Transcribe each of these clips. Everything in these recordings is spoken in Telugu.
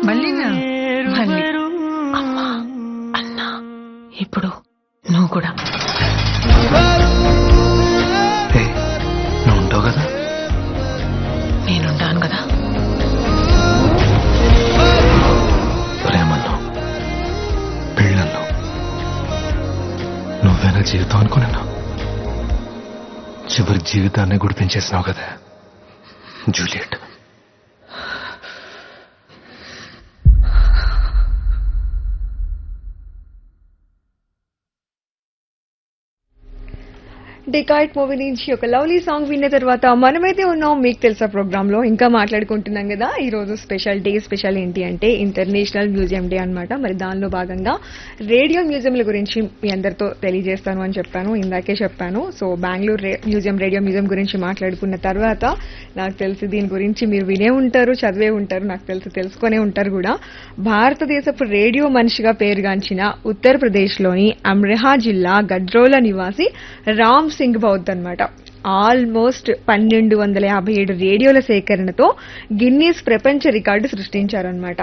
మళ్ళీనా మళ్ళీ అమ్మా అన్నా ఇప్పుడు నువ్వు కూడా ఏ నువ్వు ఉంటావు కదా నేనుంటాను కదా ప్రేమల్లో పెళ్ళల్లో నువ్వేనా జీవితం అనుకున్నాను చివరి జీవితాన్ని గుర్తించేసినావు కదా జూలియట్ డికాయిట్ మూవీ నుంచి ఒక లవ్లీ సాంగ్ విన్న తర్వాత మనమైతే ఉన్నాం మీకు తెలుసా ప్రోగ్రామ్ లో ఇంకా మాట్లాడుకుంటున్నాం కదా ఈ రోజు స్పెషల్ డే స్పెషల్ ఏంటి అంటే ఇంటర్నేషనల్ మ్యూజియం డే అన్నమాట మరి దానిలో భాగంగా రేడియో మ్యూజియంల గురించి మీ అందరితో తెలియజేస్తాను అని చెప్పాను ఇందాకే చెప్పాను సో బెంగళూరు రే- మ్యూజియం రేడియో మ్యూజియం గురించి మాట్లాడుకున్న తర్వాత నాకు తెలిసి దీని గురించి మీరు వినే ఉంటారు చదివే ఉంటారు నాకు తెలిసి తెలుసుకునే ఉంటారు కూడా భారతదేశపు రేడియో మనిషిగా పేరుగాంచిన ఉత్తరప్రదేశ్లోని అమ్రెహా జిల్లా గడ్రోల నివాసి రామ్ సింగ్ బౌద్ధ్ అన్నమాట ఆల్మోస్ట్ పన్నెండు వందల యాభై ఏడు రేడియోల సేకరణతో గిన్నీస్ ప్రపంచ రికార్డు సృష్టించారనమాట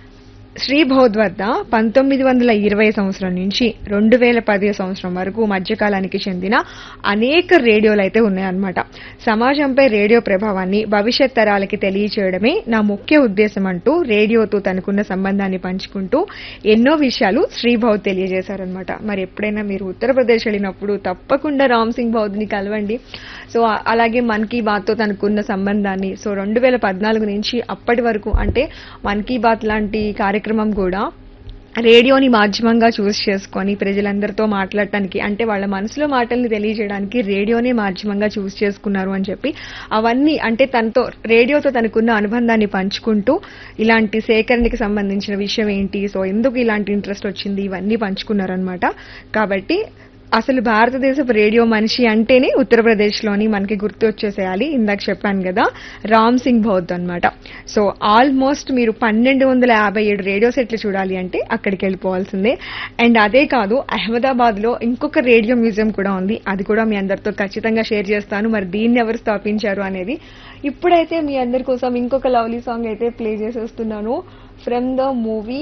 శ్రీ బౌద్ధ్ వద్ద పంతొమ్మిది వందల ఇరవై సంవత్సరం నుంచి రెండు వేల పది సంవత్సరం వరకు మధ్యకాలానికి చెందిన అనేక రేడియోలు అయితే ఉన్నాయన్నమాట సమాజంపై రేడియో ప్రభావాన్ని భవిష్యత్ తరాలకి తెలియచేయడమే నా ముఖ్య ఉద్దేశం అంటూ రేడియోతో తనకున్న సంబంధాన్ని పంచుకుంటూ ఎన్నో విషయాలు శ్రీ బౌద్ధ్ తెలియజేశారనమాట మరి ఎప్పుడైనా మీరు ఉత్తరప్రదేశ్ వెళ్ళినప్పుడు తప్పకుండా రామ్ సింగ్ బౌద్ధ్ని కలవండి సో ఆ- అలాగే మన్ కీ బాత్తో తనకున్న సంబంధాన్ని సో రెండు వేల పద్నాలుగు నుంచి అప్పటి వరకు అంటే మన్ కీ బాత్ లాంటి కార్యక్రమం కూడా రేడియోని మాధ్యమంగా చూస్ చేసుకొని ప్రజలందరితో మాట్లాడటానికి అంటే వాళ్ళ మనసులో మాటల్ని తెలియజేయడానికి రేడియోనే మాధ్యమంగా చూస్ చేసుకున్నారు అని చెప్పి అవన్నీ అంటే తనతో రేడియోతో తనకున్న అనుబంధాన్ని పంచుకుంటూ ఇలాంటి సేకరణకి సంబంధించిన విషయం ఏంటి సో ఎందుకు ఇలాంటి ఇంట్రెస్ట్ వచ్చింది ఇవన్నీ పంచుకున్నారనమాట కాబట్టి అసలు భారతదేశపు రేడియో మనిషి అంటేనే ఉత్తరప్రదేశ్లోని మనకి గుర్తు వచ్చేసేయాలి ఇందాక చెప్పాను కదా రామ్ సింగ్ బౌద్ధ్ అన్నమాట సో ఆల్మోస్ట్ మీరు పన్నెండు వందల యాభై ఏడు రేడియో సెట్లు చూడాలి అంటే అక్కడికి వెళ్ళిపోవాల్సిందే అండ్ అదే కాదు అహ్మదాబాద్ లో ఇంకొక రేడియో మ్యూజియం కూడా ఉంది అది కూడా మీ అందరితో ఖచ్చితంగా షేర్ చేస్తాను మరి దీన్ని ఎవరు స్థాపించారు అనేది ఇప్పుడైతే మీ అందరి కోసం ఇంకొక లవ్లీ సాంగ్ అయితే ప్లే చేసేస్తున్నాను ఫ్రమ్ ద మూవీ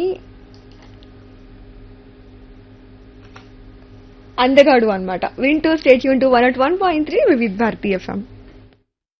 అందగాడు అన్నమాట వింటూ స్టేట్ యూన్ to one at one point three Vividh Bharati FM